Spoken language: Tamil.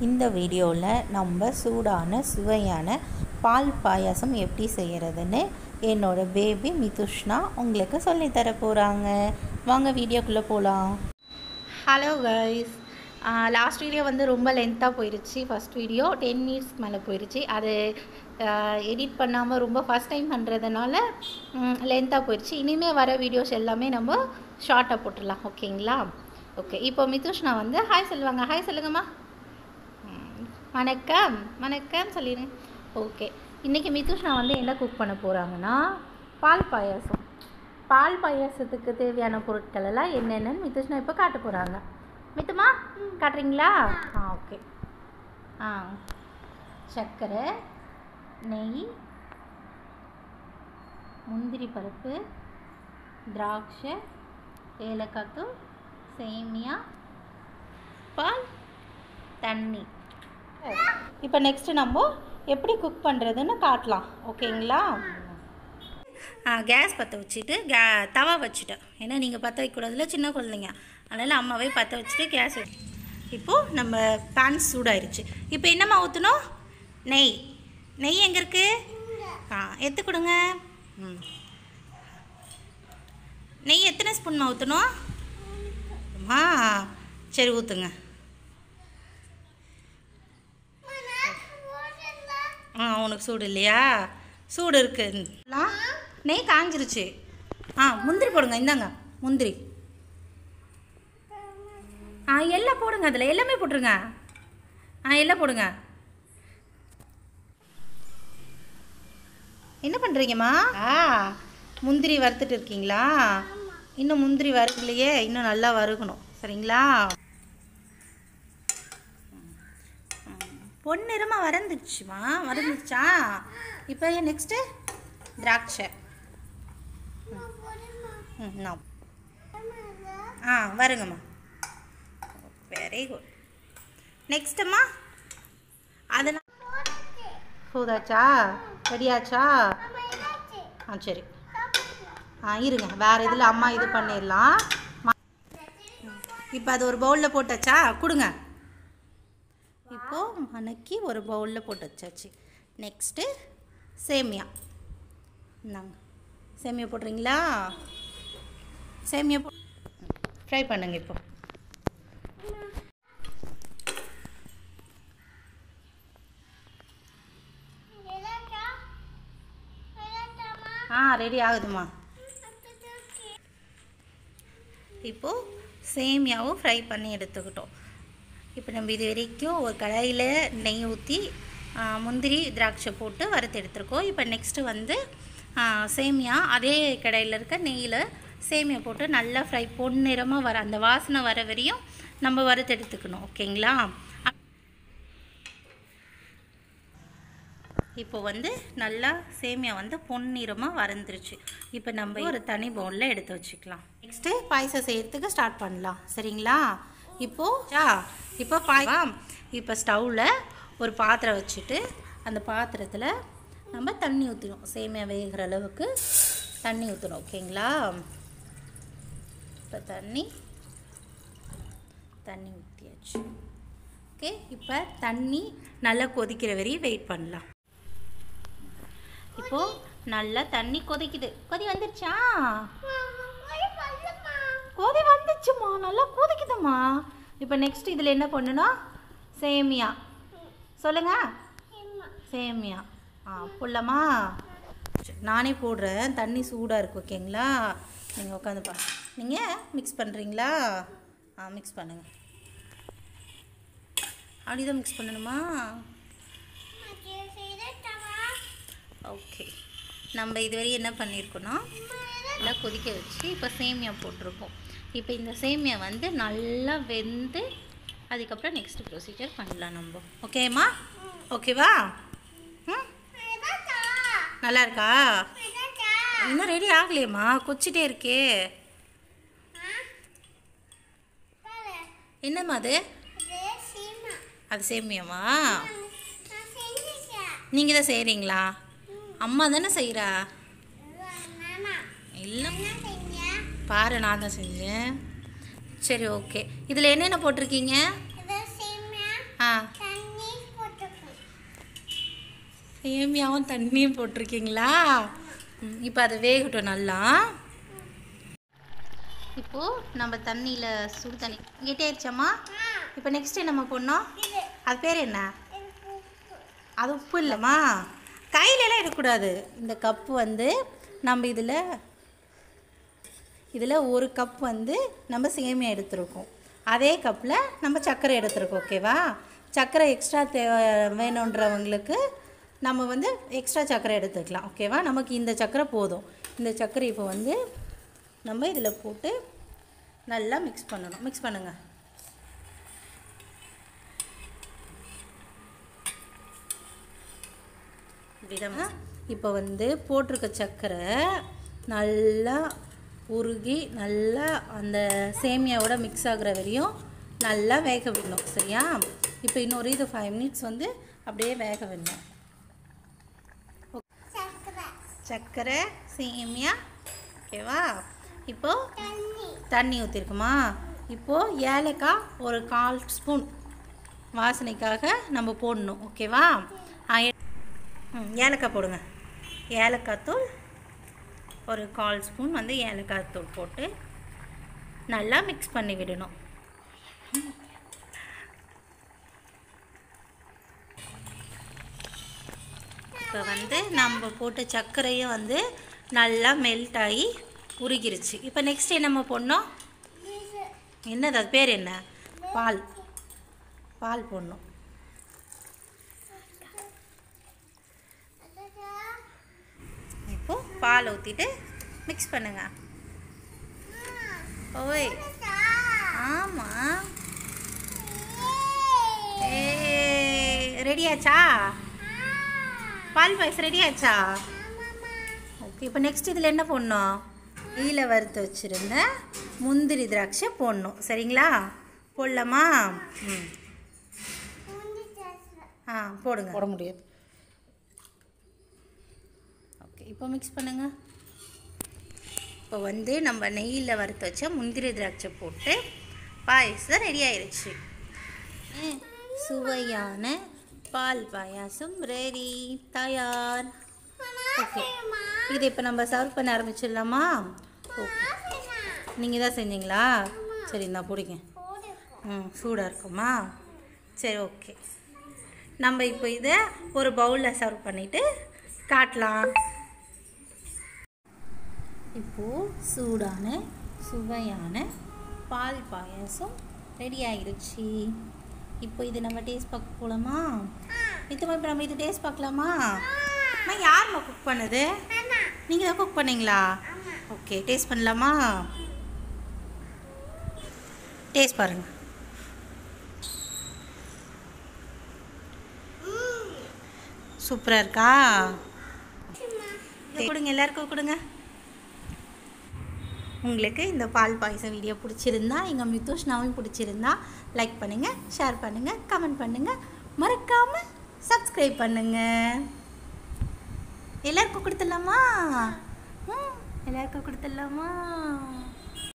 இந்த வீடியோவில் நம்ம சூடான சுவையான பால் பாயாசம் எப்படி செய்கிறதுன்னு என்னோட பேபி மிதுஷ்னா உங்களுக்கு சொல்லித்தர போகிறாங்க வாங்க வீடியோக்குள்ளே போகலாம் ஹலோ கைஸ் லாஸ்ட் வீடியோ வந்து ரொம்ப லென்த்தாக போயிடுச்சு ஃபஸ்ட் வீடியோ டென் மினிட்ஸ்க்கு மேலே போயிடுச்சு அது எடிட் பண்ணாமல் ரொம்ப ஃபஸ்ட் டைம் பண்ணுறதுனால லென்த்தாக போயிடுச்சு இனிமேல் வர வீடியோஸ் எல்லாமே நம்ம ஷார்ட்டாக போட்டுடலாம் ஓகேங்களா ஓகே இப்போ மிதுஷ்னா வந்து ஹாய் சொல்லுவாங்க ஹாய் சொல்லுங்கம்மா ம், வணக்கம் வணக்கம் சொல்லிடுங்க ஓகே இன்றைக்கி மிதுஷ்னா வந்து என்ன குக் பண்ண போகிறாங்கன்னா பால் பாயாசம் பால் பாயாசத்துக்கு தேவையான பொருட்கள் எல்லாம் என்னென்னு மிதுஷ்னா இப்போ காட்ட போகிறாங்க மித்துமா காட்டுறீங்களா ஆ ஓகே ஆ சர்க்கரை நெய் முந்திரி பருப்பு திராட்சை ஏலக்காய் தூள் சேமியா பால் தண்ணி இப்போ நெக்ஸ்ட்டு நம்ம எப்படி குக் பண்ணுறதுன்னு காட்டலாம் ஓகேங்களா கேஸ் பற்ற வச்சுட்டு கே தவா வச்சுட்டேன் ஏன்னா நீங்கள் பற்ற வைக்கக்கூடாதுல சின்ன குழந்தைங்க அதனால் அம்மாவே பற்ற வச்சுட்டு கேஸ் இப்போது நம்ம பேன் சூடாயிருச்சு இப்போ என்னம்மா ஊற்றணும் நெய் நெய் எங்கே இருக்குது ஆ எடுத்து கொடுங்க ம் நெய் எத்தனை ஸ்பூன்மா ஊற்றணும் அம்மா சரி ஊற்றுங்க ஆ உனக்கு சூடு இல்லையா சூடு இருக்கு எல்லாம் நெய் காஞ்சிருச்சு ஆ முந்திரி போடுங்க இந்தாங்க முந்திரி ஆ எல்லாம் போடுங்க அதில் எல்லாமே போட்டுருங்க ஆ எல்லாம் போடுங்க என்ன பண்ணுறீங்கம்மா ஆ முந்திரி வறுத்துட்டு இருக்கீங்களா இன்னும் முந்திரி வறுக்கலையே இன்னும் நல்லா வறுக்கணும் சரிங்களா பொன்னிறமாக வறந்துச்சுமா வறந்துச்சா இப்போ நெக்ஸ்ட்டு திராட்சை ம் நான் ஆ வருங்கம்மா வெரி குட் நெக்ஸ்ட்டும்மா அதெல்லாம் போதாச்சா ரெடியாச்சா ஆ சரி ஆ இருங்க வேறு இதில் அம்மா இது பண்ணிடலாம் இப்போ அது ஒரு பவுலில் போட்டாச்சா கொடுங்க இப்போது மணக்கி ஒரு பவுலில் போட்டு வச்சாச்சு நெக்ஸ்ட்டு சேமியா இந்தாங்க சேமியா போடுறீங்களா சேமியா போ ஃப்ரை பண்ணுங்க இப்போ ஆ ரெடி ஆகுதுமா இப்போது சேமியாவும் ஃப்ரை பண்ணி எடுத்துக்கிட்டோம் இப்போ நம்ம இது வரைக்கும் ஒரு கடாயில் நெய் ஊற்றி முந்திரி திராட்சை போட்டு வறுத்து எடுத்துருக்கோம் இப்போ நெக்ஸ்ட்டு வந்து ஆ, சேமியா அதே கடாயில் இருக்க நெய்யில் சேமியா போட்டு நல்லா ஃப்ரை பொன்னிறமாக வர அந்த வாசனை வர வரையும் நம்ம வறுத்து எடுத்துக்கணும் ஓகேங்களா இப்போ வந்து நல்லா சேமியா வந்து பொன்னிறமாக வறந்துருச்சு இப்போ நம்ம ஒரு தனி பவுலில் எடுத்து வச்சுக்கலாம் நெக்ஸ்ட்டு பாயசம் செய்யறதுக்கு ஸ்டார்ட் பண்ணலாம் சரிங்களா இப்போது இப்போ பாய் இப்போ ஸ்டவ்வில் ஒரு பாத்திரம் வச்சுட்டு அந்த பாத்திரத்தில் நம்ம தண்ணி ஊற்றிடும் சேமியா வேகிற அளவுக்கு தண்ணி ஊற்றணும் ஓகேங்களா இப்போ தண்ணி தண்ணி ஊற்றியாச்சு ஓகே இப்போ தண்ணி நல்லா கொதிக்கிற வரையும் வெயிட் பண்ணலாம் இப்போ நல்லா தண்ணி கொதிக்குது கொதி வந்துருச்சா கொதி வந்துச்சுமா நல்லா கொதிக்குதுமா இப்போ நெக்ஸ்ட் இதில் என்ன பண்ணணும் சேமியா சொல்லுங்க சேமியா ஆ போடலாமா சரி, நானே போடுறேன் தண்ணி சூடாக இருக்கு ஓகேங்களா நீங்கள் உட்காந்து பா நீங்கள் மிக்ஸ் பண்ணுறீங்களா ஆ மிக்ஸ் பண்ணுங்கள் அப்படிதான் மிக்ஸ் பண்ணணுமா ஓகே நம்ம இதுவரை என்ன பண்ணியிருக்கோன்னா நல்லா கொதிக்க வச்சு இப்போ சேமியா போட்டிருக்கோம் இப்போ இந்த சேமியா வந்து நல்லா வெந்து அதுக்கப்புறம் நெக்ஸ்ட் ப்ரொசீஜர் பண்ணலாம் நம்ம ஓகேம்மா ஓகேவா ம் நல்லா இருக்கா இன்னும் ரெடி ஆகலையேம்மா கொச்சிட்டே இருக்கே என்னம்மா அது அது சேமியாவா நீங்கள் தான் செய்கிறீங்களா அம்மா தானே செய்கிறா இல்லை பாரு நான் தான் செஞ்சேன் சரி ஓகே இதில் என்னென்ன போட்டிருக்கீங்க ஆ தண்ணி சேமியாவும் தண்ணியும் போட்டிருக்கீங்களா இப்போ அது வேகட்டும் நல்லா இப்போது நம்ம தண்ணியில் சுடு தண்ணி கெட்டியாயிடுச்சாம்மா இப்போ நெக்ஸ்ட்டு நம்ம போடணும் அது பேர் என்ன அது உப்பு இல்லைம்மா கையிலலாம் இருக்கக்கூடாது இந்த கப்பு வந்து நம்ம இதில் இதில் ஒரு கப் வந்து நம்ம சேமியா எடுத்துருக்கோம் அதே கப்பில் நம்ம சர்க்கரை எடுத்துருக்கோம் ஓகேவா சர்க்கரை எக்ஸ்ட்ரா தே வேணுன்றவங்களுக்கு நம்ம வந்து எக்ஸ்ட்ரா சர்க்கரை எடுத்துக்கலாம் ஓகேவா நமக்கு இந்த சர்க்கரை போதும் இந்த சர்க்கரை இப்போ வந்து நம்ம இதில் போட்டு நல்லா மிக்ஸ் பண்ணணும் மிக்ஸ் பண்ணுங்கள் விதமாக இப்போ வந்து போட்டிருக்க சர்க்கரை நல்லா உருகி நல்லா அந்த சேமியாவோட மிக்ஸ் ஆகுற வரையும் நல்லா வேக விடணும் சரியா இப்போ இன்னொரு இது ஃபைவ் மினிட்ஸ் வந்து அப்படியே வேக விடணும் சர்க்கரை சேமியா ஓகேவா இப்போ தண்ணி ஊற்றிருக்குமா இப்போது ஏலக்காய் ஒரு கால் ஸ்பூன் வாசனைக்காக நம்ம போடணும் ஓகேவா ஆ, எ- ம், ஏலக்காய் போடுங்க ஏலக்காய் தூள் ஒரு கால் ஸ்பூன் வந்து ஏலக்காய் தூள் போட்டு நல்லா மிக்ஸ் பண்ணி விடணும் இப்போ வந்து நம்ம போட்ட சர்க்கரையும் வந்து நல்லா மெல்ட் ஆகி உருகிருச்சு இப்போ நெக்ஸ்ட் என்னம்மா போடணும் என்னது அது பேர் என்ன பால் பால் போடணும் இப்போ பால் ஊற்றிட்டு மிக்ஸ் பண்ணுங்க ஓய் ஆமாம் ஏ ரெடியாச்சா பால் பாயசம் ரெடியாச்சா ஓகே இப்போ நெக்ஸ்ட் இதில் என்ன போடணும் ஈல வறுத்து வச்சுருந்த முந்திரி திராட்சை போடணும் சரிங்களா போடலாமா ம் ஆ போடுங்க போட முடியாது ஓகே இப்போ மிக்ஸ் பண்ணுங்க இப்போ வந்து நம்ம நெய்யில் வறுத்து வச்ச முந்திரி திராட்சை போட்டு பாயசம் ரெடி ஆயிருச்சு ம், சுவையான பால் பாயாசம் ரெடி தயார் ஓகே இது இப்போ நம்ம சர்வ் பண்ண ஆரம்பிச்சிடலாமா ஓகே நீங்கள் தான் செஞ்சீங்களா சரி இந்தா பிடிங்க ம் சூடாக இருக்குமா சரி ஓகே நம்ம இப்போ இதை ஒரு பவுலில் சர்வ் பண்ணிவிட்டு காட்டலாம் இப்போது சூடான சுவையான பால் பாயாசம் ரெடி ஆகிருச்சு இப்போ இது நம்ம டேஸ்ட் பார்க்க போகலாமா இது இப்போ நம்ம இது டேஸ்ட் பார்க்கலாமா அம்மா யாரும்மா குக் பண்ணது நீங்கள் தான் குக் பண்ணீங்களா ஓகே டேஸ்ட் பண்ணலாமா டேஸ்ட் பாருங்க சூப்பராக இருக்கா இதை கொடுங்க எல்லாருக்கும் கொடுங்க உங்களுக்கு இந்த பால் பாயசம் வீடியோ பிடிச்சிருந்தா எங்கள் மித்துஷ்னாவையும் பிடிச்சிருந்தா லைக் பண்ணுங்கள் ஷேர் பண்ணுங்கள் கமெண்ட் பண்ணுங்கள் மறக்காமல் சப்ஸ்கிரைப் பண்ணுங்கள் எல்லாருக்கும் கொடுத்துடலாமா ம் எல்லாருக்கும் கொடுத்துடலாமா